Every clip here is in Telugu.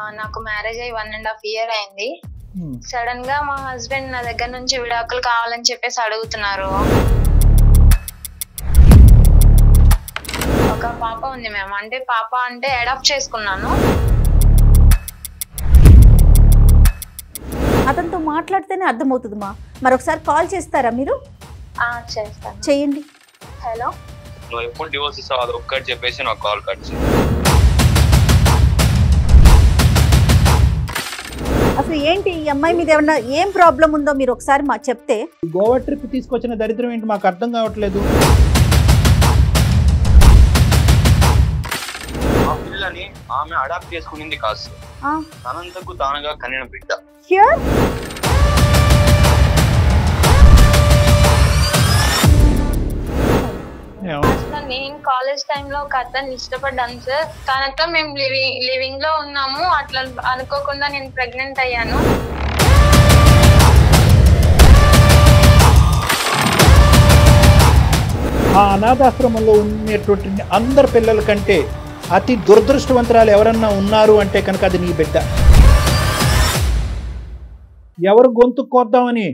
నాకు మ్యారేజ్ అయ్యి వన్ అండ్ హాఫ్ ఇయర్ అయింది సడన్ గా మా హస్బెండ్ నా దగ్గర నుంచి విడాకులు కావాలని చెప్పేసి అడుగుతున్నారు ఒక పాప ఉంది మ్యామ్ అంటే పాప అంటే అడాప్ట్ చేసుకున్నాను అతనితో మాట్లాడితేనే అర్థమవుతుంది మా మరొకసారి కాల్ చేస్తారా మీరు ఆ, చేస్తాను చేయండి హలో నువ్వు ఎప్పుడు డివోర్స్ ఇస్తావు అది ఒక్కటి చెప్పేసి నాకు కాల్ కట్ చేయి అసలు ఏంటి ఈ అమ్మాయి మీద ఏమన్నా ఏం ప్రాబ్లం ఉందో మీరు ఒకసారి మా చెప్తే గోవా ట్రిప్ తీసుకొచ్చిన దరిద్రం ఏంటి మాకు అర్థం కావట్లేదు ఆ పిల్లని ఆమె అడాప్ట్ చేసుకునింది కాదు సార్. ఆ, తనంతకు తానుగా కనిన బిడ్డ sure? ఏమో. అసలు నేను కాలేజ్ టైంలో ఒక అతన్ని ఇష్టపడ్డాను సార్ తనతో మేము లివింగ్ లివింగ్ లో ఉన్నాము అట్లా అనుకోకుండా నేను ప్రెగ్నెంట్ అయ్యాను ఆ అనాథాశ్రమంలో ఉండేటువంటి అందరి పిల్లల కంటే అతి దురదృష్టవంతురాలు ఎవరన్నా ఉన్నారు అంటే కనుక అది నీ బిడ్డ ఎవరు గొంతు కోద్దామని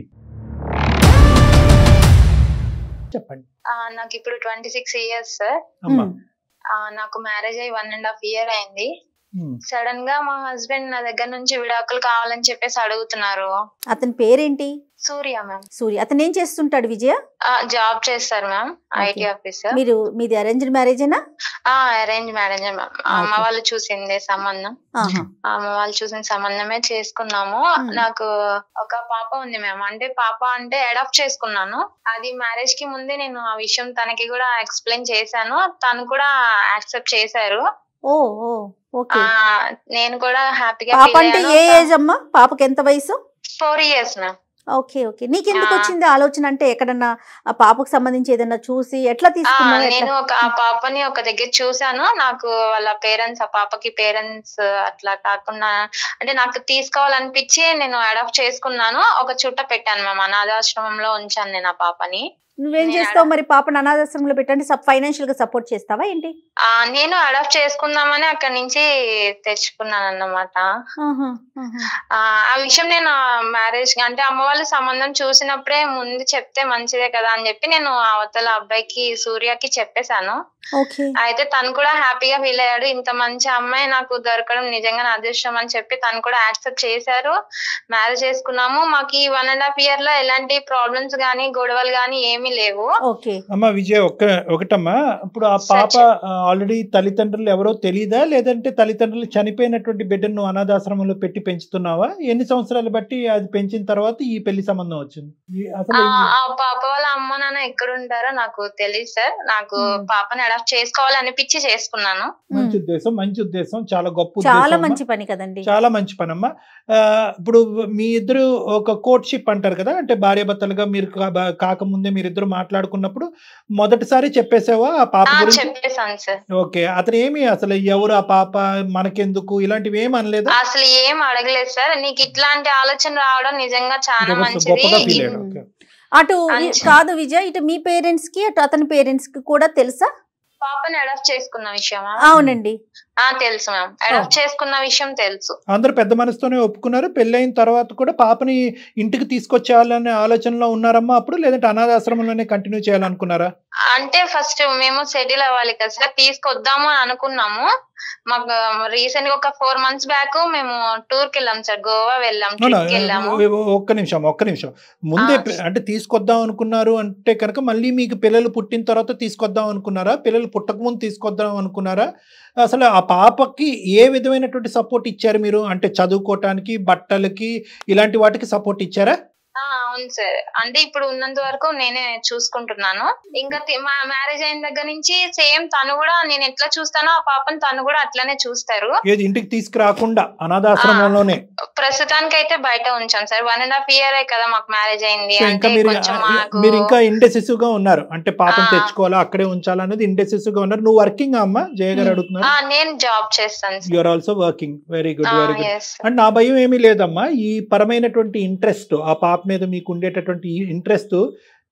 చెప్పండి ఆ, నాకు ఇప్పుడు ట్వంటీ సిక్స్ ఇయర్స్ సార్ అమ్మా ఉమ్, ఆ, నాకు మ్యారేజ్ అయ్యి వన్ అండ్ హాఫ్ ఇయర్ అయింది ఉమ్. సడన్ గా మా హస్బెండ్ నా దగ్గర నుంచి విడాకులు కావాలని చెప్పేసి అడుగుతున్నారు అతని పేరేంటి సూర్య మ్యామ్ సూర్య అతను ఏం చేస్తుంటాడు విజయ జాబ్ చేస్తారు మ్యామ్ ఐటీ ఆఫీసర్ మీరు మీది అరేంజ్డ్ మ్యారేజేనా అరేంజ్ మ్యారేజ్ మ్యామ్ అమ్మ Okay. వాళ్ళు చూసిందే సంబంధం ఆహా. అమ్మ వాళ్ళు చూసిన సంబంధమే చేసుకున్నాము Hmm. నాకు ఒక పాప ఉంది మ్యామ్ అంటే పాప అంటే అడాప్ట్ చేసుకున్నాను అది మ్యారేజ్ కి ముందే నేను ఆ విషయం తనకి కూడా ఎక్స్ప్లెయిన్ చేశాను తను కూడా యాక్సెప్ట్ చేశారు ఓ ఓ ఓకే ఆ, నేను కూడా హ్యాపీగా పాప అంటే ఏ ఏజ్ అమ్మా పాపకి ఎంత వయసు four years ma'am okay okay నీకెందుకు ఆ. వచ్చింది ఆలోచన అంటే ఎక్కడన్నా ఆ పాపకు సంబంధించి ఏదన్నా చూసి ఎట్లా ఆ, తీసుకున్నావు నేను ఎట్లా? ఒక ఆ పాపని ఒక దగ్గర చూసాను నాకు వాళ్ళ పేరెంట్స్ ఆ పాపకి పేరెంట్స్ అట్లా కాకుండా అంటే నాకు తీసుకోవాలనిపించి నేను అడాప్ట్ చేసుకున్నాను ఒక చుట్ట పెట్టాను మ్యామ్ అనాథాశ్రమంలో ఉంచాను నేను ఆ పాపని నువ్వేం నేను చేస్తావు మరి పాపను అనాథాశ్రమంలో పెట్టండి సబ్ ఫైనాన్షియల్ గా సపోర్ట్ చేస్తావా ఏంటి ఆ నేను అడాప్ట్ చేసుకుందామని అక్కడి నుంచి తెచ్చుకున్నాను అన్నమాట ఆహా, ఆహా. ఆ ఆ విషయం నేను మ్యారేజ్ అంటే అమ్మ వాళ్ళు సంబంధం చూసినప్పుడే ముందు చెప్తే మంచిదే కదా అని చెప్పి నేను అవతల అబ్బాయికి సూర్యకి చెప్పేశాను ఓకే అయితే తను కూడా హ్యాపీగా ఫీల్ అయ్యాడు ఇంత మంచి అమ్మాయి నాకు దొరకడం నిజంగా నా అదృష్టం అని చెప్పి తను కూడా యాక్సెప్ట్ చేశారు మ్యారేజ్ చేసుకున్నాము మాకు ఈ వన్ అండ్ హాఫ్ ఇయర్ లో ఎలాంటి ప్రాబ్లమ్స్ గానీ గొడవలు గానీ ఏమీ లేవు ఓకే అమ్మ విజయ్ ఒక్క ఒకటమ్మా ఇప్పుడు ఆ పాప ఆల్రెడీ తల్లిదండ్రులు ఎవరో తెలీదా లేదంటే తల్లిదండ్రులు చనిపోయినటువంటి బిడ్డను నువ్వు అనాథాశ్రమంలో పెట్టి పెంచుతున్నావా ఎన్ని సంవత్సరాలు బట్టి అది పెంచిన తర్వాత ఈ పెళ్లి సంబంధం వచ్చింది ఈ- అసలు ఆ ఈ- ఆ పాప వాళ్ళ అమ్మ నాన్న ఎక్కడ ఉంటారో నాకు తెలియదు సార్ నాకు Hmm. పాపని అడాప్ట్ చేసుకోవాలనిపించి చేసుకున్నాను మంచి ఉద్దేశం మంచి ఉద్దేశం చాలా గొప్ప చాలా ఉద్దేశం అమ్మా. మంచి పని కదండి చాలా మంచి పని అమ్మా ఆ, ఇప్పుడు మీ ఇద్దరు ఒక కోర్ట్షిప్ అంటారు కదా అంటే భార్యాభర్తలుగా మీరు కా- బా- కాకముందే మీరిద్దరు మాట్లాడుకున్నప్పుడు మొదటిసారి చెప్పేసావా ఆ పాప ఆ గురించి చెప్పేశాను సార్ ఓకే అతను ఏమి అసలు ఎవరు ఆ పాప మనకెందుకు ఇలాంటివి ఏమి అనలేదా అసలు ఏం అడగలేదు సార్ నీకు ఇట్లాంటి ఆలోచన రావడం నిజంగా చాలా గొప్ప- మంచిది గొప్పగా ఫీల్ అయ్యాడు ఉమ్. ఓకే. అటు మంచి- కాదు విజయ్ ఇటు మీ పేరెంట్స్ కి అటు అతని పేరెంట్స్ కి కూడా తెలుసా పాపని అడాప్ట్ చేసుకున్న విషయమా అవునండి ఆ తెలుసు మ్యామ్ అడాప్ట్ చేసుకున్న విషయం తెలుసు అందరూ పెద్ద మనసుతోనే ఒప్పుకున్నారు పెళ్ళైన తర్వాత కూడా పాపని ఇంటికి తీసుకొచ్చేయాలనే ఆలోచనలో ఉన్నారమ్మా అప్పుడు లేదంటే అనాథాశ్రమంలోనే కంటిన్యూ చేయాలనుకున్నారా అంటే ఫస్ట్ మేము సెటిల్ అవ్వాలి కదా సార్ తీసుకొద్దాము అని అనుకున్నాము మాకు రీసెంట్ గా ఒక ఫోర్ మంత్స్ బ్యాక్ మేము టూర్ కి వెళ్ళాం సార్ గోవా వెళ్ళాం అవునా? ట్రిప్ కి వెళ్ళాము ఒక్క నిమిషం ఒక్క నిమిషం ముందే ఆ. పె- అంటే తీసుకొద్దాం అనుకున్నారు అంటే కనుక మళ్ళీ మీకు పిల్లలు పుట్టిన తర్వాత తీసుకొద్దాం అనుకున్నారా పిల్లలు పుట్టక ముందు తీసుకొద్దాం అనుకున్నారా అసలు ఆ పాపకి ఏ విధమైనటువంటి సపోర్ట్ ఇచ్చారు మీరు అంటే చదువుకోవటానికి బట్టలకి ఇలాంటి వాటికి సపోర్ట్ ఇచ్చారా ఆ, అవును సార్ అంటే ఇప్పుడు ఉన్నంత వరకు నేనే చూసుకుంటున్నాను ఇంకా తి- మా మ్యారేజ్ అయిన దగ్గర నుంచి సేమ్ తను కూడా నేను ఎట్లా చూస్తానో ఆ పాపను తను కూడా అట్లనే చూస్తారు ఏది ఇంటికి తీసుకురాకుండా అనాథాశ్రమంలోనే ప్రస్తుతానికి అయితే బయట ఉంచాం sir one and half year కదా మాకు మ్యారేజ్ అయింది సో అంటే ఇంకా మీరు కొంచెం మాకు మీరు ఇంకా ఇండెసిసివ్ గా ఉన్నారు అంటే పాపం ఆ. తెచ్చుకోవాలా అక్కడే ఉంచాలా అనేది ఇండెసిసివ్ గా ఉన్నారు నువ్వు వర్కింగ్ అమ్మా జయ గారు Hmm. అడుగుతున్నారు ఆ, నేను జాబ్ చేస్తాను you are also working very good very good yes and నా భయం ఏమీ లేదమ్మా ఈ పరమైనటువంటి ఇంట్రెస్ట్ ఆ పాప మీద మీకు ఉండేటటువంటి ఇంట్రెస్ట్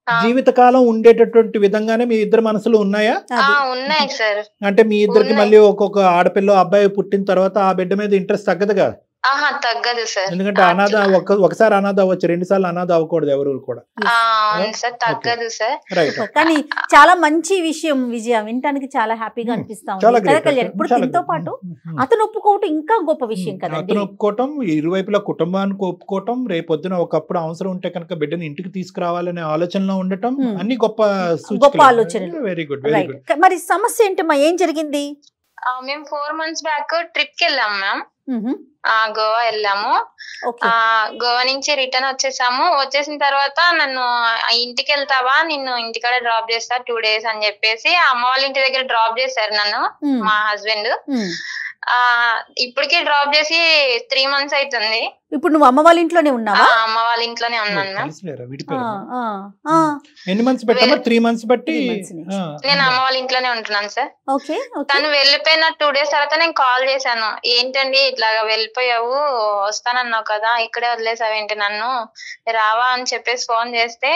ఆ. జీవితకాలం ఉండేటటువంటి విధంగానే మీ ఇద్దరు మనసులు ఉన్నాయా ఆ అది ఉన్నాయి సార్ అంటే మీ ఇద్దరికి ఉన్నాయి. మళ్ళీ ఒక్కొక్క ఆడపిల్ల అబ్బాయి పుట్టిన తర్వాత ఆ బిడ్డ మీద ఇంట్రెస్ట్ తగ్గదుగా ఆహా తగ్గదు సార్ ఎందుకంటే అనాథ ఒక ఒకసారి అనాథ అవ్వచ్చు రెండు సార్లు అనాథ అవ్వకూడదు ఎవరు కూడా ఆ, అవును సార్ తగ్గదు సార్ రైట్ కానీ చాలా మంచి విషయం విజయ వినటానికి చాలా హ్యాపీగా Hmm. అనిపిస్తా చాలా ఉంది కదా గ్రేట్ కళ్యాణ్ ఇప్పుడు దీంతో పాటు అతను ఒప్పుకోవటం ఇంకా గొప్ప విషయం కదండి అతను ఒప్పుకోవటం ఇరువైపులా కుటుంబానికి ఒప్పుకోవటం రేపొద్దున ఒకప్పుడు అవసరం ఉంటే కనుక బిడ్డని ఇంటికి తీసుకురావాలనే ఆలోచనలో ఉండటం Hmm. అన్ని గొప్ప గొప్ప ఆలోచనలు. Very good very right good మరి సమస్య ఏంటమ్మా ఏం జరిగింది ఆ, మేము ఫోర్ మంత్స్ బ్యాక్ ట్రిప్ కి వెళ్ళాం మ్యామ్ మ్హూ. ఆ గోవా వెళ్ళాము ఓకే ఆ గోవా నుంచి రిటర్న్ వచ్చేసాము వచ్చేసిన తర్వాత నన్ను ఆ ఇంటికి వెళ్తావా నిన్ను ఇంటికాడ డ్రాప్ చేస్తా టూ డేస్ అని చెప్పేసి అమ్మ వాళ్ళ ఇంటి దగ్గర డ్రాప్ చేశారు నన్ను మ్, మా హస్బెండ్ మ్. ఆ ఇప్పటికే డ్రాప్ చేసి త్రీ మంత్స్ అవుతుంది ఇప్పుడు నువ్వు అమ్మ వాళ్ళ ఇంట్లోనే ఆ, ఉన్నావా అమ్మ వాళ్ళ ఇంట్లోనే ఉన్నాను మ్యామ్ కలిసిలేరా ఆ, విడిపోయారా ఆ, ఆ. ఎన్ని మంత్స్ పెట్టామా త్రీ మంత్స్ బట్టి Three months నుంచి. ఆ, నేను అమ్మ వాళ్ళ ఇంట్లోనే ఉంటున్నాను సార్ ఓకే ఓకే తను వెళ్ళిపోయిన టూ డేస్ తర్వాత నేను కాల్ చేశాను ఏంటండి ఇట్లాగా వెళ్ళిపోయావు వస్తానన్నావు కదా ఇక్కడే వదిలేసావేంటి నన్ను రావా అని చెప్పేసి ఫోన్ చేస్తే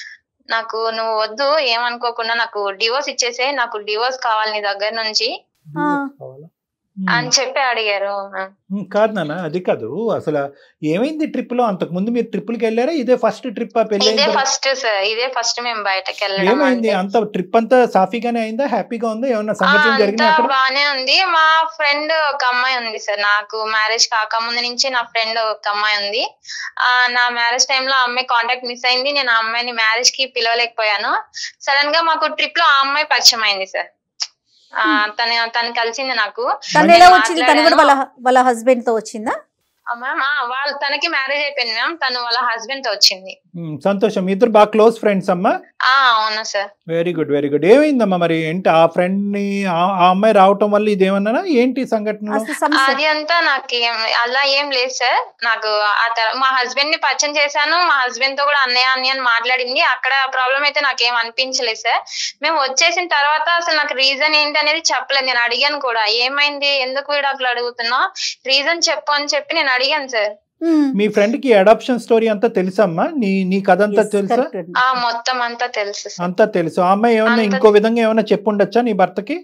నాకు నువ్వు వద్దు ఏమనుకోకుండా నాకు డివోర్స్ ఇచ్చేసే నాకు డివోర్స్ కావాలి నీ దగ్గర నుంచి ఆ. కావాలా? అని చెప్పి అడిగారు ఉమ్, కాదు నాన్న అది కాదు అసలు ఏమైంది ట్రిప్ లో అంతకు ముందు మీరు ట్రిప్పులకి వెళ్ళారా ఇదే ఫస్ట్ ట్రిప్ ఆ పెళ్లి ఇదే అయిన తర్వాత? ఫస్ట్ సార్ ఇదే ఫస్ట్ మేము బయటకు వెళ్ళడం ఏమైంది అంటే. అంత ట్రిప్ అంతా సాఫీగానే అయిందా హ్యాపీగా ఉందా ఏమన్నా సంఘటనలు అంతా జరిగినాయి అక్కడ బానే ఉంది మా ఫ్రెండ్ ఒక అమ్మాయి ఉంది సార్ నాకు మ్యారేజ్ కాకముందు నుంచి నా ఫ్రెండ్ ఒక అమ్మాయి ఉంది ఆ నా మ్యారేజ్ టైంలో ఆ అమ్మాయి కాంటాక్ట్ మిస్ అయింది నేను ఆ అమ్మాయిని మ్యారేజ్ కి పిలవలేకపోయాను సడన్ గా మాకు ట్రిప్ లో ఆ అమ్మాయి పరిచయం అయింది సార్ ఆ తను తను కలిసింది నాకు తను ఎలా వచ్చింది తను కూడా వాళ్ళ వాళ్ళ హస్బెండ్ తో వచ్చిందా మ్యామ్ వాళ్ళ తనకి మ్యారేజ్ అయిపోయింది మ్యామ్ తను వాళ్ళ హస్బెండ్ తో వచ్చింది ఉమ్, సంతోషం మీ ఇద్దరు బాగా క్లోజ్ ఫ్రెండ్స్ అమ్మా ఆ అవును sir very good very good ఏమైందమ్మా మరి ఏంటి ఆ ఫ్రెండ్ ని ఆ ఆ అమ్మాయి రావటం వల్ల ఇదేమన్నా ఏంటి సంఘటన అసలు సమస్య అది అంతా నాకు ఏం అలా ఏం లేదు సార్ నాకు ఆ తర్వాత మా హస్బెండ్ ని పరిచయం చేశాను మా హస్బెండ్ తో కూడా అన్నయ్య అన్నయ్య అని మాట్లాడింది అక్కడ ప్రాబ్లం అయితే నాకు ఏం అనిపించలేదు సార్ మేము వచ్చేసిన తర్వాత అసలు నాకు రీజన్ ఏంటి అనేది చెప్పలేదు నేను అడిగాను కూడా ఏమైంది ఎందుకు విడాకులు అడుగుతున్నావు రీజన్ చెప్పు అని చెప్పి నేను అడిగాను సార్ మ్. మీ ఫ్రెండ్ కి అడాప్షన్ స్టోరీ అంతా తెలుసమ్మా నీ నీ కథ అంతా Yes, తెలుసా correct అండి. ఆ మొత్తం అంతా తెలుసు సార్ అంతా తెలుసు ఆ అమ్మాయి ఏమన్నా అంత- ఇంకో విధంగా ఏమన్నా చెప్పుండొచ్చా నీ భర్తకి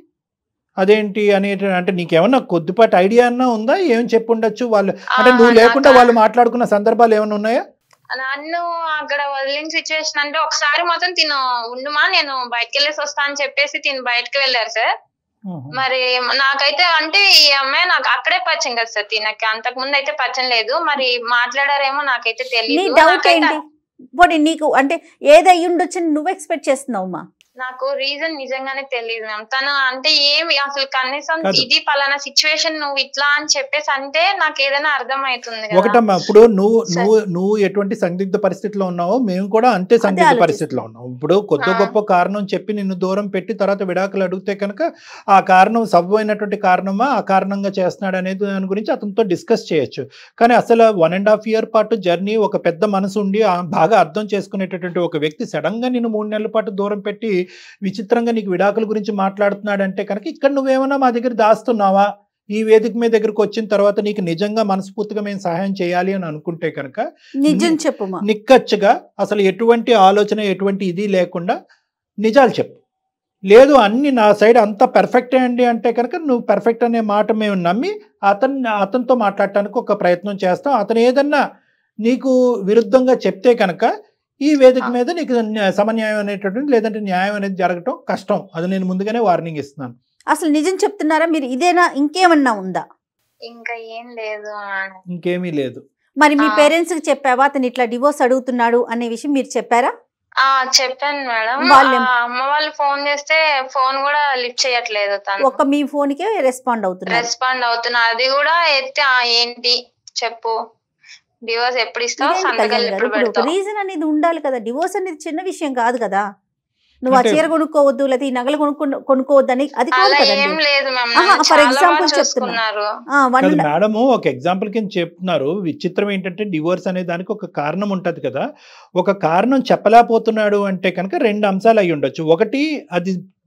అదేంటి అనే అంటే నీకేమన్నా కొద్దిపాటి ఐడియా అన్నా ఉందా ఏం చెప్పుండొచ్చు వాళ్ళు అంటే ఆ, నువ్వు లేకుండా నాకు- వాళ్ళు మాట్లాడుకున్న సందర్భాలు ఏమైనా ఉన్నాయా నన్ను అక్కడ వదిలిన సిచ్యువేషన్ అంటే ఒకసారి మొత్తం తిను ఉండుమా నేను బయటకు వెళ్ళేసి వస్తా అని చెప్పేసి తిను బయటకు వెళ్ళారు సార్ మరి నాకైతే అంటే ఈ అమ్మాయి నాకు అక్కడే పరిచయం కదా సార్ తినకి అంతకు ముందు అయితే పరిచయం లేదు మరి మాట్లాడారేమో నాకైతే నీ తెలియదు డౌట్ నాకైతే ఏంటి పోనీ నీకు అంటే ఏది అయ్యి ఉండొచ్చని నువ్వు ఎక్స్పెక్ట్ చేస్తున్నావు నాకు రీజన్ నిజంగానే తెలియదు మ్యామ్ తను అంటే ఏమి అసలు కనీసం కాదు. ఇది పలానా సిచ్యువేషన్ నువ్వు ఇట్లా అని చెప్పేసి అంటే నాకు ఏదైనా అర్థం అవుతుంది కదా ఒకటమ్మా ఇప్పుడు నువ్వు సరే. నువ్వు నువ్వు ఎటువంటి సందిగ్ధ పరిస్థితిలో ఉన్నావో మేము కూడా అంతే సందిగ్ధ ఆలోచిస్తున్నాం. పరిస్థితిలో ఉన్నాం ఇప్పుడు కొద్ది ఆ. గొప్ప కారణం చెప్పి నిన్ను దూరం పెట్టి తర్వాత విడాకులు అడిగితే కనుక ఆ కారణం సవ్వమైనటువంటి కారణమా ఆ కారణంగా చేస్తున్నాడు అనేది దాని గురించి అతనితో డిస్కస్ చేయొచ్చు కానీ అసలు వన్ అండ్ హాఫ్ ఇయర్ పాటు జర్నీ ఒక పెద్ద మనసు ఉండి ఆ బాగా అర్థం చేసుకునేటటువంటి ఒక వ్యక్తి సడన్ గా నిన్ను మూడు నెలల పాటు దూరం పెట్టి విచిత్రంగా నీకు విడాకుల గురించి మాట్లాడుతున్నాడంటే కనుక ఇక్కడ నువ్వేమన్నా మా దగ్గర దాస్తున్నావా ఈ వేదిక మీద దగ్గరకు వచ్చిన తర్వాత నీకు నిజంగా మనస్ఫూర్తిగా మేము సహాయం చేయాలి అని అనుకుంటే కనుక నిజం చెప్పుమా నిక్కచ్చిగా అసలు ఎటువంటి ఆలోచన ఎటువంటి ఇది లేకుండా నిజాలు చెప్పు లేదు అన్ని నా సైడ్ అంతా పర్ఫెక్టే అండి అంటే కనుక నువ్వు పర్ఫెక్ట్ అనే మాట మేము నమ్మి అతన్ని అతనితో మాట్లాడటానికి ఒక ప్రయత్నం చేస్తాం అతను ఏదన్నా నీకు విరుద్ధంగా చెప్తే కనుక ఈ వేదిక మీద నీకు న్యా- సమన్యాయం అనేటటువంటి లేదంటే న్యాయం అనేది జరగటం కష్టం అది నేను ముందుగానే వార్నింగ్ ఇస్తున్నాను అసలు నిజం చెప్తున్నారా మీరు ఇదేనా ఇంకేమన్నా ఉందా ఇంకా ఏం లేదు మేడం. ఇంకేమీ లేదు మరి మీ ఆ. పేరెంట్స్ కి చెప్పావా అతను ఇట్లా డివోర్స్ అడుగుతున్నాడు అనే విషయం మీరు చెప్పారా ఆ చెప్పాను మేడం వాళ్ళేం- ఆ, అమ్మ వాళ్ళు ఫోన్ చేస్తే ఫోన్ కూడా లిఫ్ట్ చేయట్లేదు తను ఒక్క మీ ఫోన్ కే రెస్పాండ్ అవుతున్నారు రెస్పాండ్ అవుతున్నా అది కూడా ఎత్తి "ఆ, ఏంటి చెప్పు డివోర్స్ ఎప్పుడు ఇస్తావు ఇదేంటి సంతకాలు కళ్యాణ్ గారు ఎప్పుడు ఇప్పుడు ఒక పెడతావు రీజన్ అనేది ఉండాలి కదా డివోర్స్ అనేది చిన్న విషయం కాదు కదా నువ్వు ఆ అంటే- చీర కొనుక్కోవద్దు లేకపోతే ఈ నగలు కొనుక్కో కొనుక్కోవద్దు అని అది కాదు అలా ఏం కదండి లేదు మ్యామ్ ఆహా, నన్ను for చాలా example బాగా చెప్తున్నా. చూసుకున్నారు ఆ, వన్ కాదు మేడము ఒక ఎగ్జాంపుల్ కింద చెప్తున్నారు విచిత్రం ఏంటంటే డివోర్స్ అనే దానికి ఒక కారణం ఉంటది కదా ఒక కారణం చెప్పలేకపోతున్నాడు అంటే కనుక రెండు అంశాలు అయి ఉండొచ్చు ఒకటి అది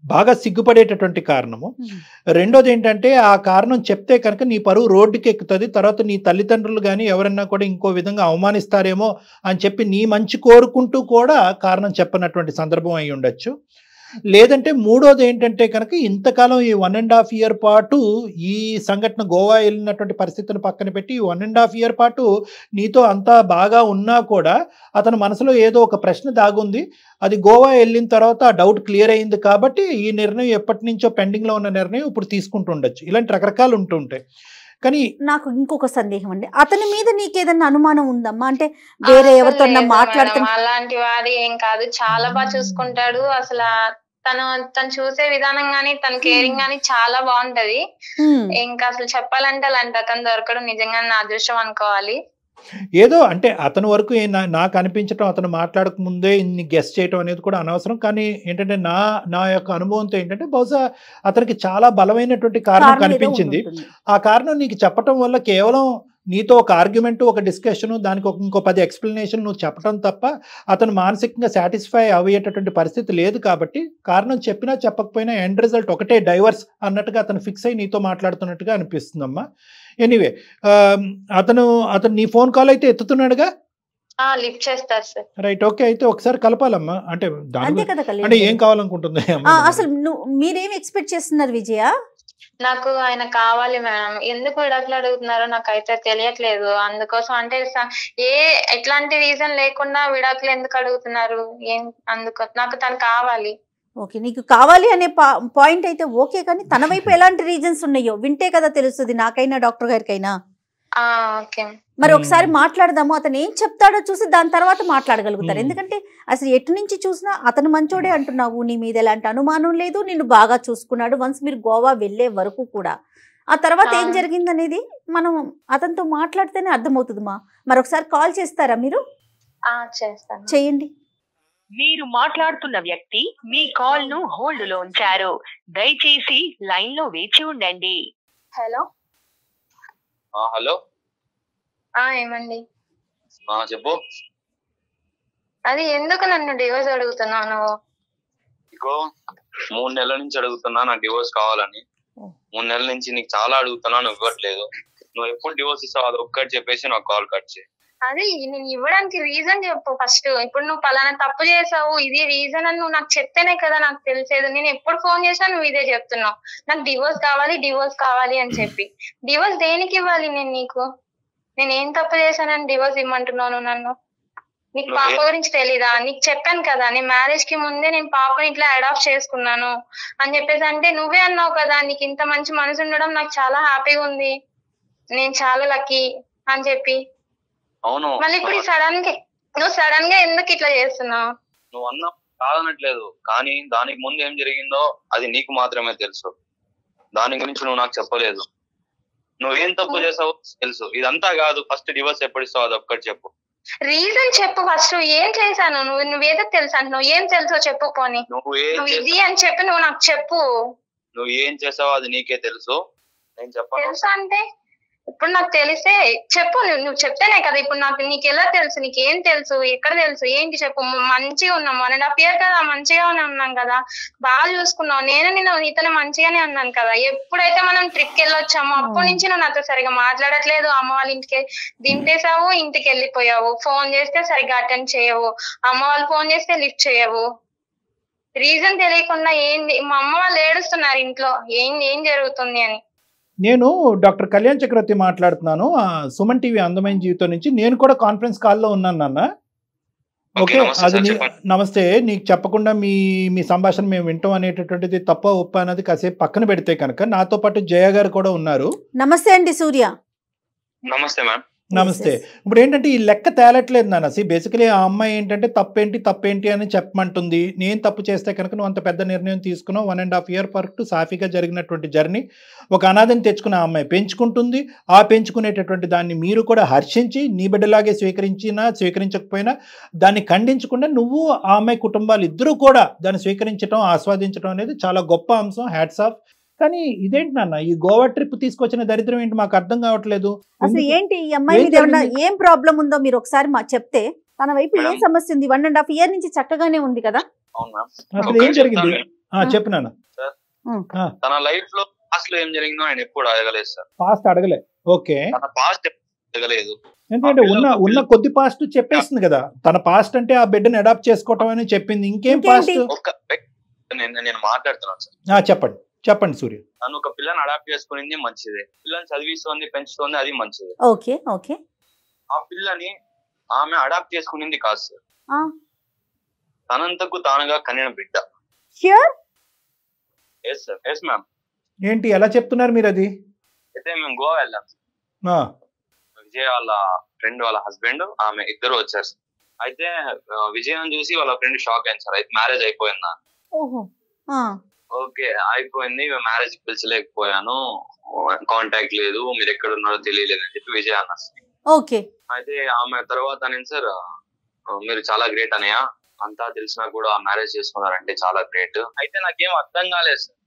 బాగా సిగ్గుపడేటటువంటి కారణము ఉమ్. రెండోది ఏంటంటే ఆ కారణం చెప్తే కనుక నీ పరువు రోడ్డుకి ఎక్కుతుంది తర్వాత నీ తల్లిదండ్రులు కానీ ఎవరన్నా కూడా ఇంకో విధంగా అవమానిస్తారేమో అని చెప్పి నీ మంచి కోరుకుంటూ కూడా కారణం చెప్పనటువంటి సందర్భం అయి ఉండొచ్చు లేదంటే మూడోది ఏంటంటే కనుక ఇంతకాలం ఈ వన్ అండ్ హాఫ్ ఇయర్ పాటు ఈ సంఘటన గోవా వెళ్ళినటువంటి పరిస్థితిని పక్కన పెట్టి ఈ వన్ అండ్ హాఫ్ ఇయర్ పాటు నీతో అంతా బాగా ఉన్నా కూడా అతని మనసులో ఏదో ఒక ప్రశ్న దాగుంది అది గోవా వెళ్ళిన తర్వాత ఆ డౌట్ క్లియర్ అయింది కాబట్టి ఈ నిర్ణయం ఎప్పటి నుంచో పెండింగ్లో ఉన్న నిర్ణయం ఇప్పుడు తీసుకుంటూ ఉండొచ్చు ఇలాంటి రకరకాలు ఉంటుంటాయి కానీ నాకు ఇంకొక సందేహం అండి అతని మీద నీకేదన్నా అనుమానం ఉందమ్మా అంటే వేరే అసలు ఎవరితో లేదు మాట్లాడుతున్నా మేడం, అలాంటి వాడి ఏం కాదు చాలా బాగా చూసుకుంటాడు అసలు తను తను చూసే విధానం గాని తన కేరింగ్ గాని చాలా బాగుంటది ఉమ్. ఇంకా అసలు చెప్పాలంటే అలాంటి అతను దొరకడం నిజంగా నా అదృష్టం అనుకోవాలి ఏదో అంటే అతని వరకు ఏ- నా- నాకు అనిపించడం అతను మాట్లాడక ముందే ఇన్ని గెస్ట్ చేయడం అనేది కూడా అనవసరం కానీ ఏంటంటే నా నా యొక్క అనుభవంతో ఏంటంటే బహుశా అతనికి చాలా బలమైనటువంటి కారణం కారణం ఏదో కనిపించింది ఉండుంటుంది. ఆ కారణం నీకు చెప్పటం వల్ల కేవలం నీతో ఒక ఆర్గ్యుమెంట్ ఒక డిస్కషన్ దానికి ఒక ఇంకో పది ఎక్స్ప్లెనేషన్ నువ్వు చెప్పడం తప్ప అతను మానసికంగా సాటిస్ఫై అయ్యేటటువంటి పరిస్థితి లేదు కాబట్టి కారణం చెప్పినా చెప్పకపోయినా ఎండ్ రిజల్ట్ ఒకటే డైవర్స్ అన్నట్టుగా అతను ఫిక్స్ అయ్యి నీతో మాట్లాడుతున్నట్టుగా అనిపిస్తుందమ్మా ఎనీవే అతను అతను నీ ఫోన్ కాల్ అయితే ఎత్తుతున్నాడుగా ఆ లిఫ్ట్ చేస్తారు సార్ రైట్ ఓకే అయితే ఒకసారి కలపాలమ్మా అంటే దాని అంతే గురించి- కదా కళ్యాణ్ అంటే గారు? ఏం కావాలనుకుంటుంది ఆ, అమ్మ? అసలు నువ్వు మీరేం ఎక్స్పెక్ట్ చేస్తున్నారు విజయ నాకు ఆయన కావాలి మేడం ఎందుకు విడాకులు అడుగుతున్నారో నాకైతే తెలియట్లేదు అందుకోసం అంటే స- ఏ ఎట్లాంటి రీజన్ లేకుండా విడాకులు ఎందుకు అడుగుతున్నారు ఏం అందుకు నాకు తను కావాలి ఓకే నీకు కావాలి అనే పాయింట్ అయితే ఓకే కానీ తన వైపు ఎలాంటి రీజన్స్ ఉన్నాయో వింటే కదా తెలుస్తుంది నాకైనా డాక్టర్ గారికైనా ఆ ఓకే మరి Hmm. ఒకసారి మాట్లాడదాము అతను ఏం చెప్తాడో చూసి దాని తర్వాత మాట్లాడగలుగుతారు Hmm. ఎందుకంటే అసలు ఎటు నుంచి చూసినా అతను మంచోడే అంటున్నావు నీ మీద ఎలాంటి అనుమానం లేదు నిన్ను బాగా చూసుకున్నాడు వన్స్ మీరు గోవా వెళ్ళే వరకు కూడా ఆ తర్వాత ఏం అవును. జరిగింది అనేది మనం అతనితో మాట్లాడితేనే అర్థమవుతుంది మా మరి ఒకసారి కాల్ చేస్తారా మీరు ఆ చేస్తాను చేయండి మీరు మాట్లాడుతున్న వ్యక్తి మీ కాల్ ను హోల్డ్ లో ఉంచారు దయచేసి లైన్ లో వేచి ఉండండి హలో ఆ, హలో ఆ ఏమండి ఆ, చెప్పు అది ఎందుకు నన్ను డివోర్స్ అడుగుతున్నావు నువ్వు ఇగో మూడు నెలల నుంచి అడుగుతున్నా నాకు డివోర్స్ కావాలని మూడు నెలల నుంచి నీకు చాలా అడుగుతున్నా నువ్వు ఇవ్వట్లేదు నువ్వు ఎప్పుడు డివోర్స్ ఇస్తావు అది ఒక్కటి చెప్పేసి నాకు కాల్ కట్ చేయి అది నేను ఇవ్వడానికి రీజన్ చెప్పు ఫస్ట్ ఇప్పుడు నువ్వు పలానా తప్పు చేసావు ఇది రీజన్ అని నువ్వు నాకు చెప్తేనే కదా నాకు తెలిసేది నేను ఎప్పుడు ఫోన్ చేసినా నువ్వు ఇదే చెప్తున్నావు నాకు డివోర్స్ కావాలి డివోర్స్ కావాలి అని చెప్పి డివోర్స్ దేనికి ఇవ్వాలి నేను నీకు నేను ఏం తప్పు చేశానని డివోర్స్ ఇమ్మంటున్నావు నువ్వు నన్ను నీకు నువ్వు పాప ఏ- గురించి తెలీదా నీకు చెప్పాను కదా నేను మ్యారేజ్ కి ముందే నేను పాపని ఇట్లా అడాప్ట్ చేసుకున్నాను అని చెప్పేసి అంటే నువ్వే అన్నావు కదా నీకు ఇంత మంచి మనసు ఉండడం నాకు చాలా హ్యాపీగా ఉంది నేను చాలా లక్కీ అని చెప్పి అవును మళ్ళీ ఇప్పుడు సడన్ గా నువ్వు సడన్ గా ఎందుకు ఇట్లా చేస్తున్నావు నువ్వు అన్న కాదనట్లేదు కానీ దానికి ముందు ఏం జరిగిందో అది నీకు మాత్రమే తెలుసు దాని గురించి నువ్వు నాకు చెప్పలేదు నువ్వేం తప్పు చేసావో తెలుసు ఇదంతా కాదు ఫస్ట్ డివోర్స్ ఎప్పుడు ఇస్తావు అది ఒక్కటి చెప్పు రీజన్ చెప్పు ఫస్ట్ ఏం చేశాను నువ్వు నువ్వేదో తెలుసు అంటున్నావు ఏం తెలుసో చెప్పు పోని నువ్వు ఏం నువ్వు ఇది చేసావు అని చెప్పి నువ్వు నాకు చెప్పు నువ్వు ఏం చేసావో అది నీకే తెలుసు నేను చెప్పను తెలుసా అంటే ఇప్పుడు నాకు తెలిసే చెప్పు నువ్వు నువ్వు చెప్తేనే కదా ఇప్పుడు నాకు నీకు ఎలా తెలుసు నీకు ఏం తెలుసు ఎక్కడ తెలుసు ఏంటి చెప్పు మ- మంచిగా ఉన్నాం వన్ అండ్ హాఫ్ ఇయర్ కదా మంచిగానే ఉన్నాం కదా బాగా చూసుకున్నావు నేను నేను నీతోనే మంచిగానే ఉన్నాను కదా ఎప్పుడైతే మనం ట్రిప్ కి వెళ్ళొచ్చామో అప్పటి నుంచి నువ్వు నాతో సరిగా మాట్లాడట్లేదు అమ్మ వాళ్ళ ఇంటికి దింపేసావు ఇంటికి వెళ్ళిపోయావు ఫోన్ చేస్తే సరిగా అటెండ్ చేయవు అమ్మ వాళ్ళు ఫోన్ చేస్తే లిఫ్ట్ చేయవు రీజన్ తెలియకుండా ఏంది మా అమ్మ వాళ్ళు ఏడుస్తున్నారు ఇంట్లో ఏం ఏం జరుగుతుంది అని నేను డాక్టర్ కళ్యాణ్ చక్రవర్తి మాట్లాడుతున్నాను ఆ, సుమన్ టీవీ అందమైన జీవితం నుంచి నేను కూడా కాన్ఫరెన్స్ కాల్లో ఉన్నాను నాన్న ఓకే, ఓకే నమస్తే అది సార్, నీ- చెప్పండి. నమస్తే నీకు చెప్పకుండా మీ మీ సంభాషణ మేము వింటాం అనేటటువంటిది తప్ప ఒప్ప అనేది కాసేపు పక్కన పెడితే కనుక నాతో పాటు జయ గారు కూడా ఉన్నారు నమస్తే అండి సూర్య నమస్తే మ్యామ్ నమస్తే ఇప్పుడు ఏంటంటే ఈ లెక్క తేలట్లేదు నాన్న సి బేసికలీ ఆ అమ్మాయి ఏంటంటే తప్పేంటి తప్పేంటి అని చెప్పమంటుంది నేను తప్పు చేస్తే కనుక నువ్వు అంత పెద్ద నిర్ణయం తీసుకున్నావు వన్ అండ్ హాఫ్ ఇయర్ పాటు సాఫీగా జరిగినటువంటి జర్నీ ఒక అనాథని తెచ్చుకున్న ఆ అమ్మాయి పెంచుకుంటుంది ఆ పెంచుకునేటటువంటి దాన్ని మీరు కూడా హర్షించి నీ బిడ్డలాగే స్వీకరించినా స్వీకరించకపోయినా దాన్ని ఖండించకుండా నువ్వు ఆ అమ్మాయి కుటుంబాలు ఇద్దరూ కూడా దాన్ని స్వీకరించడం ఆస్వాదించడం అనేది చాలా గొప్ప అంశం హ్యాట్స్ ఆఫ్ కానీ ఇదేంటి నాన్న ఈ గోవా ట్రిప్ తీసుకొచ్చిన దరిద్రం ఏంటి మాకు అర్థం కావట్లేదు అసలు ఎందుకు? ఏంటి ఈ అమ్మాయి ఏం మీద ఏమన్నా జరిగింది? ఏం ప్రాబ్లం ఉందో మీరు ఒకసారి మా చెప్తే తన వైపు ఏం మేడం. సమస్య ఉంది వన్ అండ్ హాఫ్ ఇయర్ నుంచి చక్కగానే ఉంది కదా అవును మ్యామ్ అసలు ఒక్కటి ఏం జరిగింది చెప్తాను. ఆ, చెప్పు నాన్న తన లైఫ్ లో పాస్ట్ లో ఏం జరిగిందో ఆయన ఎప్పుడు అడగలేదు సార్ పాస్ట్ అడగలే ఓకే తన పాస్ట్ అడగలేదు ఎందుకంటే ఆ ఉన్న పిల్లలు- ఉన్న కొద్ది పాస్ట్ చెప్పేస్తుంది కదా తన పాస్ట్ అంటే ఆ బిడ్డని అడాప్ట్ చేసుకోవటం అని చెప్పింది ఇంకేం ఇంకేంటి? పాస్ట్ ఒక్క నేను నేను మాట్లాడుతున్నాను సార్ చెప్పండి చెప్పండి సూర్య తను ఒక పిల్లని అడాప్ట్ చేసుకునింది మంచిదే పిల్లని చదివిస్తోంది పెంచుతోంది అది మంచిదే ఓకే ఓకే ఆ పిల్లని ఆమె అడాప్ట్ చేసుకునింది కాదు సార్ ఆ. తనంతకు తానుగా కనిన బిడ్డ sure yes sir yes ma'am ఏంటి ఎలా చెప్తున్నారు మీరు అది అయితే మేము గోవా వెళ్ళాం ఆ, విజయ్ వాళ్ళ ఫ్రెండ్ వాళ్ళ హస్బెండ్ ఆమె ఇద్దరు వచ్చారు సార్. అయితే ఆ, విజయం చూసి వాళ్ళ ఫ్రెండ్ షాక్ అయింది సార్ అయితే మ్యారేజ్ అయిపోయిందా ఓహో ఆ, ఓకే అయిపోయింది మ్యారేజ్ కి పిలిచలేకపోయాను కాంటాక్ట్ లేదు మీరు ఎక్కడ ఉన్నారో తెలియలేదు అని చెప్పి విజయ్ అన్నారు సార్. ఓకే అయితే ఆమె తర్వాత నేను సార్ ఆ, మీరు చాలా గ్రేట్ అనయా అంతా తెలిసినా కూడా మ్యారేజ్ చేసుకున్నారంటే చాలా గ్రేట్ అయితే నాకేం అర్థం కాలేదు సార్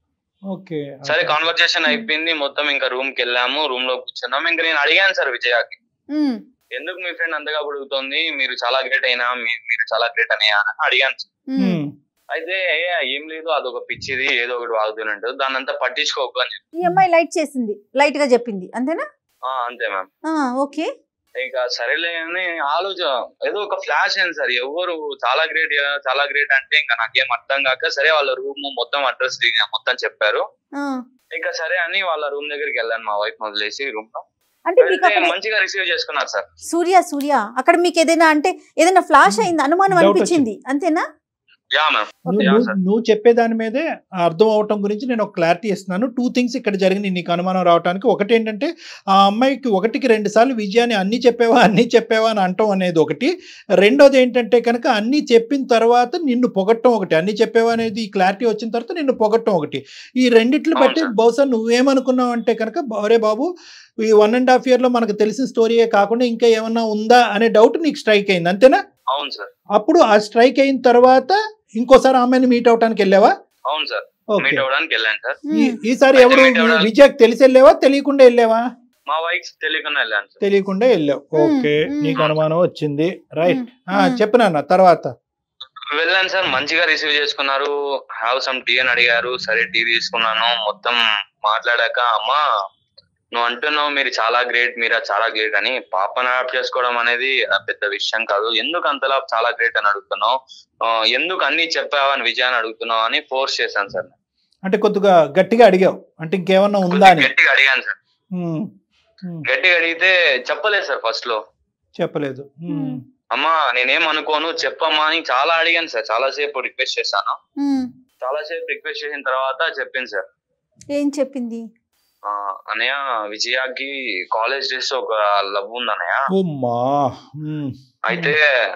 ఓకే సరే కాన్వర్సేషన్ అయిపోయింది మొత్తం ఇంకా రూమ్ కి వెళ్ళాము రూమ్ లో కూర్చున్నాం ఇంకా నేను అడిగాను సార్ విజయకి ఉమ్, ఎందుకు మీ ఫ్రెండ్ అంతగా అడుగుతోంది మీరు చాలా గ్రేట్ అయినా మీ- మీరు చాలా గ్రేట్ అనయా అని అడిగాను సార్. ఉమ్, ఉమ్, అయితే "ఏ, ఏం లేదు అదొక పిచ్చిది ఏదో ఒకటి వాగుతున్నట్టు దాన్ని అంతా పట్టించుకోకు అని చెప్పి ఈ అమ్మాయి లైట్ చేసింది లైట్ గా చెప్పింది అంతేనా "ఆ, అంతే మ్యామ్ ఆ, ఓకే ఇంకా సరేలే అని ఆలోచన ఏదో ఒక ఫ్లాష్ అయింది సార్ ఎవరు చాలా గ్రేట్ చాలా గ్రేట్ అంటే ఇంకా నాకేం అర్థం కాక సరే వాళ్ళ రూమ్ మొత్తం అడ్రస్ మొత్తం చెప్పారు ఆ, ఇంకా సరే అని వాళ్ళ రూమ్ దగ్గరికి వెళ్ళాను మా వైఫ్ వదిలేసి రూమ్ లో అంటే మీకు వెళ్తే అక్కడ మంచిగా రిసీవ్ చేసుకున్నారు సార్ సూర్య సూర్య అక్కడ మీకు ఏదైనా అంటే ఏదైనా ఫ్లాష్ అయింది అనుమానం Doubt అనిపించింది అంతేనా యా మ్యామ్ నువ్వు యా నువ్వు- సార్ నువ్వు చెప్పే దాని మీదే అర్థం అవటం గురించి నేను ఒక క్లారిటీ ఇస్తున్నాను టూ థింగ్స్ ఇక్కడ జరిగినాయి నీకు అనుమానం రావడానికి ఒకటి ఏంటంటే ఆ అమ్మాయికి ఒకటికి రెండు సార్లు విజయాన్ని అన్ని చెప్పావా అన్ని చెప్పావా అని అంటాం అనేది ఒకటి రెండోది ఏంటంటే కనుక అన్ని చెప్పిన తర్వాత నిన్ను పొగట్టం ఒకటి అన్ని చెప్పావా అనేది ఈ క్లారిటీ వచ్చిన తర్వాత నిన్ను పొగట్టం ఒకటి ఈ రెండిట్లు బట్టి అవును సార్. బహుశా నువ్వేమనుకున్నావు అంటే కనుక అరే బాబు ఈ వన్ అండ్ హాఫ్ ఇయర్లో మనకు తెలిసిన స్టోరీయే కాకుండా ఇంకా ఏమన్నా ఉందా అనే డౌట్ నీకు స్ట్రైక్ అయింది అంతేనా అవును సార్ అప్పుడు ఆ స్ట్రైక్ అయిన తర్వాత ఇంకోసారి ఆమెను మీట్ అవటానికి వెళ్ళావా అవును సార్ ఓకే మీట్ అవ్వడానికి వెళ్ళాను సార్ ఈ- ఉమ్, ఈసారి అయితే ఎవరు meet అవ్వడానికి- విజయ్ తెలిసి వెళ్ళావా తెలియకుండా వెళ్ళావా మా వైఫ్ తెలియకుండా వెళ్ళాను సార్ తెలియకుండా వెళ్ళావు ఓకే మ్మ్. నీకు అనుమానం వచ్చింది రైట్ ఉమ్, ఉమ్. చెప్పు నాన్న తర్వాత వెళ్ళాను సార్ మంచిగా రిసీవ్ చేసుకున్నారు హ్యావ్ సమ్ టీ అని అడిగారు సరే టీ తీసుకున్నాను మొత్తం మాట్లాడాక అమ్మా నువ్వు అంటున్నావు మీరు చాలా గ్రేట్ మీరా చాలా గ్రేట్ అని పాపను అడాప్ట్ చేసుకోవడం అనేది ఆ పెద్ద విషయం కాదు ఎందుకు అంతలా చాలా గ్రేట్ అని అడుగుతున్నావు ఆ, ఎందుకు అన్ని చెప్పావా అని విజయాన్ని అడుగుతున్నావు అని ఫోర్స్ చేశాను సార్ అంటే కొద్దిగా గట్టిగా అడిగావు అంటే ఇంకేమన్నా ఉందా కొద్దిగా అని గట్టిగా అడిగాను సార్ మ్మ్. మ్మ్. గట్టిగా అడిగితే చెప్పలేదు సార్ ఫస్ట్ లో చెప్పలేదు మ్మ్. అమ్మా నేనేం అనుకోను చెప్పమ్మా అని చాలా అడిగాను సార్ చాలా సేపు రిక్వెస్ట్ చేశాను ఉమ్, చాలా సేపు రిక్వెస్ట్ చేసిన తర్వాత చెప్పింది సార్ ఏం చెప్పింది ఆ, అనయ్య విజయాకి కాలేజ్ డేస్ ఒక లవ్ ఉంది అనయ్య ఓమ్మా మ్మ్. అయితే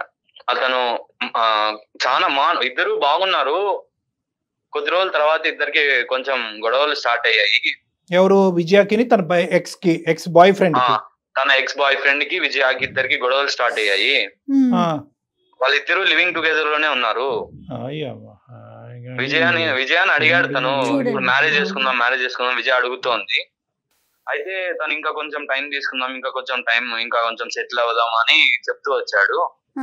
అతను ఆ, చాలా మా ఇద్దరు బాగున్నారు కొద్ది రోజుల తర్వాత ఇద్దరికి కొంచెం గొడవలు స్టార్ట్ అయ్యాయి ఎవరు విజయాకిని తన ఎక్స్ కి ఎక్స్ బాయ్ ఫ్రెండ్ ఆ, కి తన ఎక్స్ బాయ్ ఫ్రెండ్ కి విజయాకి ఇద్దరికి గొడవలు స్టార్ట్ అయ్యాయి ఉమ్, ఆ. వాళ్ళిద్దరు లివింగ్ టుగెదర్ లోనే ఉన్నారు అయ్యమ్మా. ఆ, ఇంకా- విజయాని విజయాన్ని అడిగాడు తను చూడండి. ఇప్పుడు మ్యారేజ్ చేసుకుందాం మ్యారేజ్ చేసుకుందాం విజయ్ అడుగుతోంది అయితే తను ఇంకా కొంచెం టైం తీసుకుందాం ఇంకా కొంచెం టైం ఇంకా కొంచెం సెటిల్ అవుదాం అని చెప్తూ వచ్చాడు ఆ,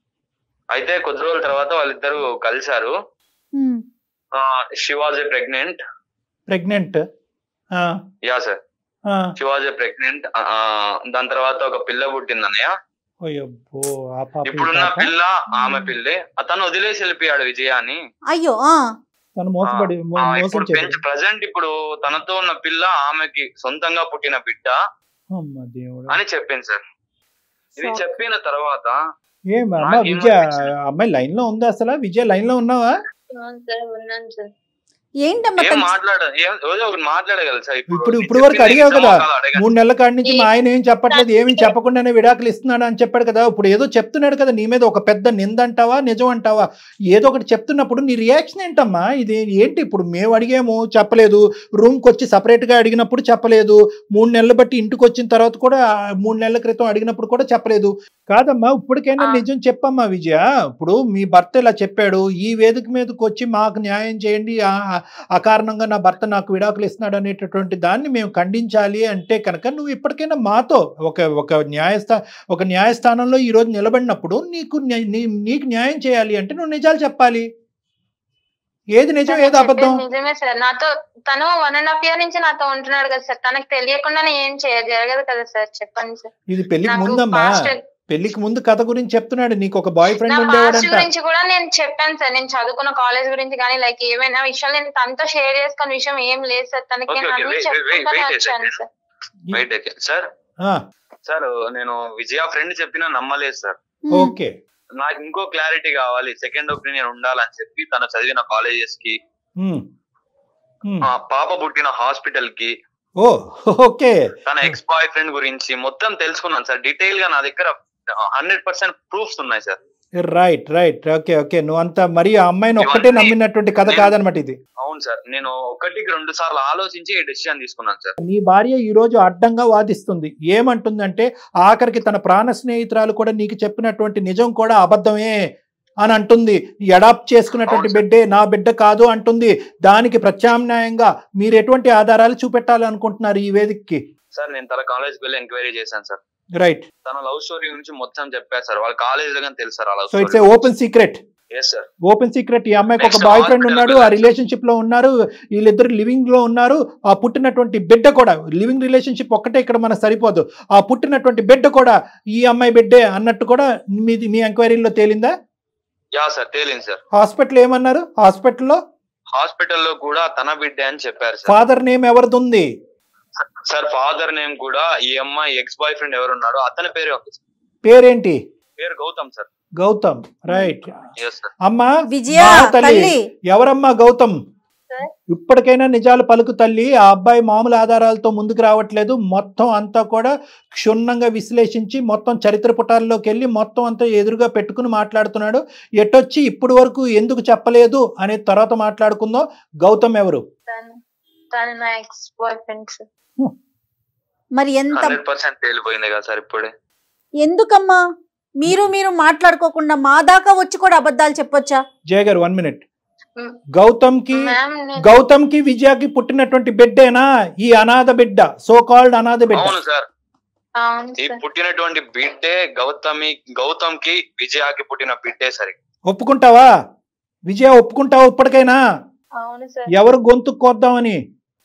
అయితే కొద్ది రోజుల తర్వాత వాళ్ళిద్దరు కలిశారు um, she was a pregnant pregnant ఆ, యా సార్ ఆ. షీ వాజ్ ఏ ప్రెగ్నెంట్ దాని తర్వాత ఒక పిల్ల పుట్టిందన్నయ్య ఓయబ్బో, ఆ పాప ఈ ఇప్పుడున్న పాప. పిల్ల ఆమె పిల్లే అతను వదిలేసి వెళ్ళిపోయాడు విజయాన్ని అయ్యో ఆ, తను మోసపడి మో- ఆ, మోసం ఇప్పుడు చేశాడు పెంచ్ ప్రజెంట్ ఇప్పుడు తనతో ఉన్న పిల్ల ఆమెకి సొంతంగా పుట్టిన బిడ్డ అమ్మ దేవుడు అని చెప్పింది సార్ ఇది Shock. చెప్పిన తర్వాత ఏం అమ్మ నాకేం విజయ అనిపించింది? అమ్మాయి లైన్ లో ఉందా అసలు విజయ లైన్ లో ఉన్నావా అవును సార్ ఉన్నాను సార్ ఏంటమ్మా ఏం తను- మాట్లాడ ఏం ఏదో ఒకటి మాట్లాడగలరు సార్ ఇప్పుడు నేను ఇప్పుడు వరకు చెప్పింది అడిగావు నిజమో కదా కాదో అడగండి. మూడు నెలల కాడి నుంచి మా ఏ- ఆయన ఏం చెప్పట్లేదు ఏమి చెప్పకుండానే విడాకులు ఇస్తున్నాడు అని చెప్పాడు కదా ఇప్పుడు ఏదో చెప్తున్నాడు కదా నీ మీద ఒక పెద్ద నింద అంటావా నిజం అంటావా ఏదో ఒకటి చెప్తున్నప్పుడు నీ రియాక్షన్ ఏంటమ్మా ఇది ఏంటి ఇప్పుడు మేము అడిగాము చెప్పలేదు రూమ్కి వచ్చి సపరేట్గా అడిగినప్పుడు చెప్పలేదు మూడు నెలలు బట్టి ఇంటికి వచ్చిన తర్వాత కూడా ఆ, మూడు నెలల క్రితం అడిగినప్పుడు కూడా చెప్పలేదు కాదమ్మా ఇప్పటికైనా ఆ. నిజం చెప్పమ్మా విజయ ఇప్పుడు మీ భర్త ఇలా చెప్పాడు ఈ వేదిక మీదకి వచ్చి మాకు న్యాయం చేయండి ఆ- ఆ కారణంగా నా భర్త నాకు విడాకులు ఇస్తున్నాడు అనేటటువంటి దాన్ని మేము ఖండించాలి అంటే కనుక నువ్వు ఇప్పటికైనా మాతో ఒక ఒక న్యాయస్థా ఒక న్యాయస్థానంలో ఈ రోజు నిలబడినప్పుడు నీకు న్యా- నీ- నీకు న్యాయం చేయాలి అంటే నువ్వు నిజాలు చెప్పాలి ఏది నిజం సార్, ఏది నేను అబద్ధం చెప్పేది నిజమే సార్ నాతో తను వన్ అండ్ హాఫ్ ఇయర్ నుంచి నాతో ఉంటున్నాడు కదా సార్ తనకు తెలియకుండానే ఏం చేయ జరగదు కదా సార్ చెప్పండి సార్ ఇది పెళ్లికి నాకు ముందమ్మా past- పెళ్లికి ముందు కథ గురించి చెప్తున్నాడు నీకు ఒక బాయ్ నా ఫ్రెండ్ పాస్ట్ ఉండేవాడంట గురించి కూడా నేను చెప్పాను సార్ నేను చదువుకున్న కాలేజ్ గురించి కానీ లైక్ ఏమైనా విషయాలు నేను తనతో షేర్ చేసుకున్న విషయం ఏం లేదు సార్ తనకి Okay, నేను okay, అన్ని wait, wait, wait, చెప్పుకుంటానే wait a వచ్చాను second. సార్ బయట సార్ ఆ, సార్ నేను విజయ ఫ్రెండ్ చెప్పినా నమ్మలేదు సార్ ఓకే నాకు ఇంకో క్లారిటీ కావాలి సెకండ్ ఒపీనియన్ ఉండాలని చెప్పి తను చదివిన కాలేజెస్ కి ఉమ్, ఉమ్. ఆ పాప పుట్టిన హాస్పిటల్ కి ఓ ఓకే తన ఎక్స్ బాయ్ ఫ్రెండ్ గురించి మొత్తం తెలుసుకున్నాను సార్ డీటెయిల్ గా నా దగ్గర హండ్రెడ్ పర్సెంట్ ప్రూఫ్స్ ఉన్నాయి sir right right okay okay నువ్వు అంత మరి ఆ అమ్మాయిని ఒక్కటే ఇవన్నీ నమ్మినటువంటి కథ నేను- కాదనమాట ఇది అవును సార్ నేను ఒకటికి రెండు సార్లు ఆలోచించి ఈ డెసిషన్ తీసుకున్నాను సార్ నీ భార్య ఈ రోజు అడ్డంగా వాదిస్తుంది ఏమంటుందంటే ఆఖరికి తన ప్రాణ స్నేహితురాలు కూడా నీకు చెప్పినటువంటి నిజం కూడా అబద్ధమే అని అంటుంది అడాప్ట్ చేసుకున్నటువంటి అవును సార్. బిడ్డే నా బిడ్డ కాదు అంటుంది దానికి ప్రత్యామ్నాయంగా మీరు ఎటువంటి ఆధారాలు చూపెట్టాలనుకుంటున్నారు ఈ వేదికకి సార్ నేను తన కాలేజ్కి వెళ్ళి ఎంక్వైరీ చేశాను సార్ రైట్ తన లవ్ స్టోరీ గురించి మొత్తం చెప్పారు సార్ వాళ్ళ కాలేజ్ లో కానీ తెలుసు సార్ ఆ love so it's a open secret yes sir open secret ఈ అమ్మాయికి ఒక Next బాయ్ ఫ్రెండ్ hospital ఉన్నాడు ఆ వెళ్ళాలి. రిలేషన్షిప్ లో ఉన్నారు వీళ్ళిద్దరు లివింగ్ లో ఉన్నారు ఆ పుట్టినటువంటి బిడ్డ కూడా లివింగ్ రిలేషన్షిప్ ఒక్కటే ఇక్కడ మనకు సరిపోదు ఆ పుట్టినటువంటి బిడ్డ కూడా ఈ అమ్మాయి బిడ్డే అన్నట్టు కూడా మీది మీ ఎంక్వైరీలో తేలిందా యా సార్ తేలింది సార్ హాస్పిటల్ ఏమన్నారు హాస్పిటల్లో హాస్పిటల్లో కూడా తన బిడ్డే అని చెప్పారు సార్ ఫాదర్ నేమ్ ఎవరిది ఉంది సార్ ఫాదర్ నేమ్ కూడా ఈ అమ్మాయి ఎక్స్ బాయ్ ఫ్రెండ్ ఎవరు ఉన్నాడో అతని పేరే ఉంది సార్. పేరేంటి పేరు Gautam sir Gautam right yes sir అమ్మా విజయ మా తల్లి తల్లి ఎవరమ్మా గౌతమ్ సార్. ఇప్పటికైనా నిజాలు పలుకు తల్లి ఆ అబ్బాయి మామూలు ఆధారాలతో ముందుకు రావట్లేదు మొత్తం అంతా కూడా క్షుణ్ణంగా విశ్లేషించి మొత్తం చరిత్ర పుటాల్లోకి వెళ్ళి మొత్తం అంతా ఎదురుగా పెట్టుకుని మాట్లాడుతున్నాడు ఎటొచ్చి ఇప్పటి వరకు ఎందుకు చెప్పలేదు అనే తర్వాత మాట్లాడుకుందాం గౌతమ్ ఎవరు తను తను నా ఎక్స్ బాయ్ ఫ్రెండ్ సార్ మరి ఎంత హండ్రెడ్ పర్సెంట్ తేలిపోయింది కదా సార్ ఇప్పుడే ఎందుకమ్మా మీరు మీరు మాట్లాడుకోకుండా మా దాకా వచ్చి కూడా అబద్ధాలు చెప్పొచ్చా Jaya garu one minute hmm. గౌతమ్కి మ్యామ్ నేను గౌతమ్కి విజయకి పుట్టినటువంటి బిడ్డేనా ఈ అనాథ బిడ్డ సో కాల్డ్ అనాథ బిడ్డ అవును సార్ అవును ఈ సార్ పుట్టినటువంటి బిడ్డే గౌతమి గౌతమ్ కి విజయాకి పుట్టిన బిడ్డే సరే ఒప్పుకుంటావా విజయ ఒప్పుకుంటావా ఇప్పటికైనా అవును సార్ ఎవరు గొంతు కోద్దామని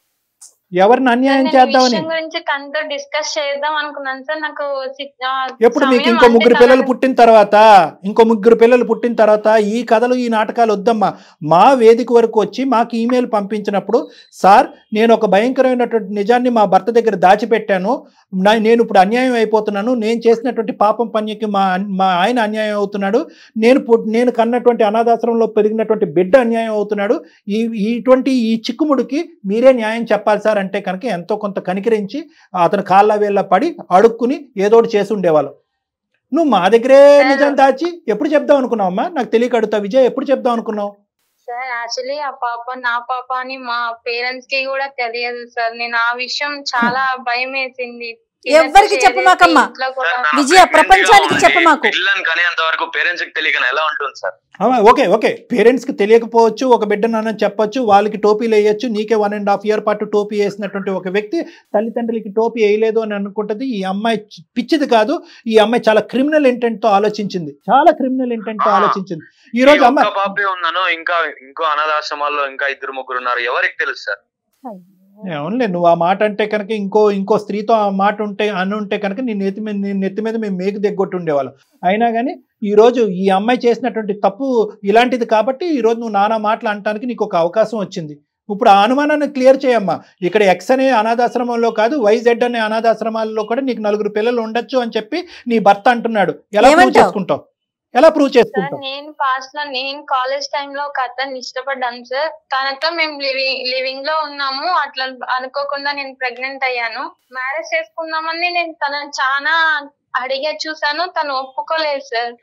ఎవరిని అన్యాయం నేను ఈ చేద్దామని విషయం గురించి తనతో డిస్కస్ చేద్దాం అనుకున్నాను సార్ నాకు సి- ఆ, ఎప్పుడు మీకు సమయం ఇంకో అంటే ముగ్గురు చాలా- పిల్లలు పుట్టిన తర్వాత ఇంకో ముగ్గురు పిల్లలు పుట్టిన తర్వాత ఈ కథలు ఈ నాటకాలు వద్దమ్మా మా వేదిక వరకు వచ్చి మాకు ఈమెయిల్ పంపించినప్పుడు సార్ నేను ఒక భయంకరమైనటువంటి నిజాన్ని మా భర్త దగ్గర దాచిపెట్టాను నా- నేను ఇప్పుడు అన్యాయం అయిపోతున్నాను నేను చేసినటువంటి పాపం పన్యకి మా మా ఆయన అన్యాయం అవుతున్నాడు నేను పుట్- నేను కన్నటువంటి అనాథాశ్రమంలో పెరిగినటువంటి బిడ్డ అన్యాయం అవుతున్నాడు ఈ ఇటువంటి ఈ చిక్కుముడికి మీరే న్యాయం చెప్పాలి సార్ అంటే కనుక ఎంతో కొంత కనికరించి అతను కాళ్ళ వేళ్ళ పడి అడుక్కుని ఏదో ఒకటి చేసి ఉండేవాళ్ళు నువ్వు మా దగ్గరే నిజం దాచి ఎప్పుడు చెప్దాం అనుకున్నావమ్మా నాకు తెలియక అడుగుతా విజయ్ ఎప్పుడు చెప్దాం అనుకున్నావు సార్ యాక్చువల్లీ ఆ పాప నా పాప అని మా పేరెంట్స్ కి కూడా తెలియదు సార్ నేను ఆ విషయం చాలా భయం వేసింది ఎవ్వరికి చెప్పమాకమ్మా. ఇంట్లో కూడా సార్, నా విజయ, pregnant గా ప్రపంచానికి ఉండి చెప్పమాకు. పిల్లని కనేంత వరకు పేరెంట్స్ కి తెలియక ఎలా ఉంటుంది సార్ ఆ, ఓకే ఓకే పేరెంట్స్కి తెలియకపోవచ్చు ఒక బిడ్డ నాన్న చెప్పొచ్చు వాళ్ళకి టోపీలు వేయచ్చు నీకే వన్ అండ్ హాఫ్ ఇయర్ పాటు టోపీ వేసినటువంటి ఒక వ్యక్తి తల్లిదండ్రులకి టోపీ వేయలేదు అని అనుకుంటుంది ఈ అమ్మాయి చి- పిచ్చిది కాదు ఈ అమ్మాయి చాలా క్రిమినల్ ఇంటెంట్ తో ఆలోచించింది చాలా క్రిమినల్ ఇంటెంట్ తో ఆ. ఆలోచించింది ఈ రోజు ఈ అమ్మాయి ఒక్క పాపే ఉన్నాను ఇంకా ఇంకో అనాథాశ్రమాల్లో ఇంకా ఇద్దరు ముగ్గురు ఉన్నారు ఎవరికి తెలుసు సార్ అవునులే నువ్వు ఆ మాట అంటే కనుక ఇంకో ఇంకో స్త్రీతో ఆ మాట ఉంటే అని ఉంటే కనుక నీ నెత్తి మీద నీ నెత్తి మీద మేము మేకు దిగ్గొట్టి ఉండేవాళ్ళం అయినా కానీ ఈ రోజు ఈ అమ్మాయి చేసినటువంటి తప్పు ఇలాంటిది కాబట్టి ఈ రోజు నువ్వు నానా మాటలు అనటానికి నీకు ఒక అవకాశం వచ్చింది ఇప్పుడు ఆ అనుమానాన్ని క్లియర్ చేయమ్మా ఇక్కడ ఎక్స్ అనే అనాథాశ్రమంలో కాదు వైజెడ్ అనే అనాథాశ్రమాల్లో కూడా నీకు నలుగురు పిల్లలు ఉండొచ్చు అని చెప్పి నీ భర్త అంటున్నాడు ఎలా ప్రూవ్ ఏమంటావ్? చేసుకుంటావు ఎలా ప్రూవ్ సార్ చేసుకుంటావు నేను పాస్ట్ లో నేను కాలేజ్ టైంలో ఒక అతన్ని ఇష్టపడ్డాను సార్ తనతో మేము లివింగ్ లివింగ్ లో ఉన్నాము అట్లా అనుకోకుండా నేను ప్రెగ్నెంట్ అయ్యాను మ్యారేజ్ చేసుకుందామని నేను తనని చాలా అడిగే చూసాను తను ఒప్పుకోలేదు సార్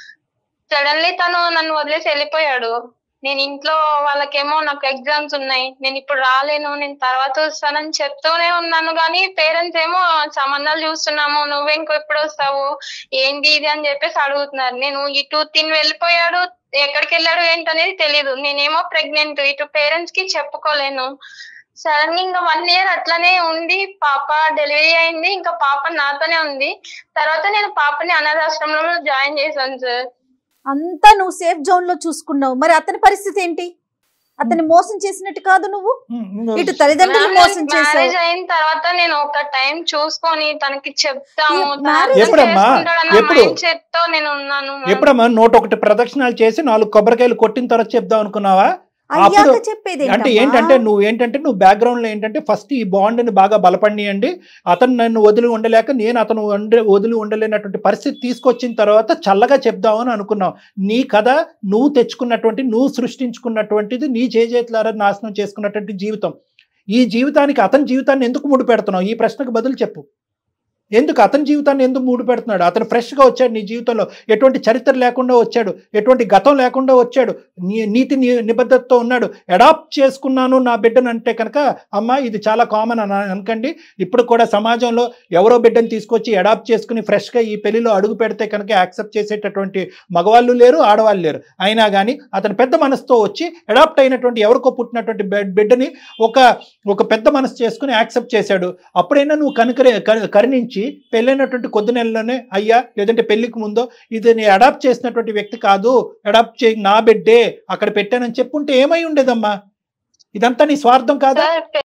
సడన్లీ తను నన్ను వదిలేసి వెళ్ళిపోయాడు నేను ఇంట్లో వాళ్ళకేమో నాకు ఎగ్జామ్స్ ఉన్నాయి నేను ఇప్పుడు రాలేను నేను తర్వాత వస్తానని చెప్తూనే ఉన్నాను కానీ పేరెంట్స్ ఏమో సంబంధాలు చూస్తున్నాము నువ్వు ఇంకో ఎప్పుడు వస్తావు ఏంటి ఇది అని చెప్పేసి అడుగుతున్నారు నేను ఇటు తిని వెళ్ళిపోయాడు ఎక్కడికి వెళ్ళాడు ఏంటనేది తెలియదు నేనేమో ప్రెగ్నెంట్ ఇటు పేరెంట్స్ కి చెప్పుకోలేను సడన్ గా ఇంకా వన్ ఇయర్ అట్లనే ఉండి పాప డెలివరీ అయింది ఇంకా పాప నాతోనే ఉంది తర్వాత నేను పాపని అనాథాశ్రమంలో జాయిన్ చేశాను సార్ అంతా నువ్వు సేఫ్ జోన్ లో చూసుకున్నావు మరి అతని పరిస్థితి ఏంటి అతన్ని మోసం చేసినట్టు కాదు నువ్వు ఉమ్, ఉమ్. ఇటు తల్లిదండ్రులు మోసం చేసావు మ్యారేజ్ అయిన తర్వాత నేను ఒక టైం చూసుకొని తనకి చెప్తాము ఈ తను marriage అర్థం ఎప్పుడమ్మా? చేసుకుంటాడన్న ఎప్పుడు? mindset తో నేను ఉన్నాను ma'am. ఎప్పుడమ్మా నూట ఒకటి ప్రదక్షిణాలు చేసి నాలుగు కొబ్బరికాయలు కొట్టిన తర్వాత చెప్దాం అనుకున్నావా అయ్యాక అప్పుడు- చెప్పేది అంటే ఏంటమ్మా? ఏంటంటే నువ్వు ఏంటంటే నువ్వు బ్యాక్గ్రౌండ్ లో ఏంటంటే ఫస్ట్ ఈ బాండ్ ని బాగా బలపడియండి అతను నన్ను వదిలి ఉండలేక నేను అతను ఉండ వదిలి ఉండలేనటువంటి పరిస్థితి తీసుకొచ్చిన తర్వాత చల్లగా చెప్దామని అనుకున్నావు నీ కథ నువ్వు తెచ్చుకున్నటువంటి నువ్వు సృష్టించుకున్నటువంటిది నీ చేజేతులారా నాశనం చేసుకున్నటువంటి జీవితం ఈ జీవితానికి అతని జీవితాన్ని ఎందుకు ముడి పెడుతున్నావు ఈ ప్రశ్నకు బదులు చెప్పు ఎందుకు అతని జీవితాన్ని ఎందుకు మూడు పెడుతున్నాడు అతను ఫ్రెష్గా వచ్చాడు నీ జీవితంలో ఎటువంటి చరిత్ర లేకుండా వచ్చాడు ఎటువంటి గతం లేకుండా వచ్చాడు నీ- నీతి ని- నిబద్ధతతో ఉన్నాడు అడాప్ట్ చేసుకున్నాను నా బిడ్డను అంటే కనుక అమ్మ ఇది చాలా కామన్ అని అనకండి ఇప్పుడు కూడా సమాజంలో ఎవరో బిడ్డను తీసుకొచ్చి అడాప్ట్ చేసుకుని ఫ్రెష్గా ఈ పెళ్లిలో అడుగు పెడితే కనుక యాక్సెప్ట్ చేసేటటువంటి మగవాళ్ళు లేరు ఆడవాళ్ళు లేరు అయినా కానీ అతను పెద్ద మనసుతో వచ్చి అడాప్ట్ అయినటువంటి ఎవరికో పుట్టినటువంటి బిడ్- బిడ్డని ఒక ఒక పెద్ద మనసు చేసుకుని యాక్సెప్ట్ చేశాడు అప్పుడైనా నువ్వు కనుకరే కరు- కరుణించి పెళ్ళైనటువంటి కొద్ది నెలలోనే అయ్యా లేదంటే పెళ్లికి ముందో ఇది నేను అడాప్ట్ చేసినటువంటి వ్యక్తి కాదు అడాప్ట్ చే నా బిడ్డే అక్కడ పెట్టానని చెప్పుంటే ఏమై ఉండేదమ్మా ఇదంతా నీ స్వార్థం కాదా సార్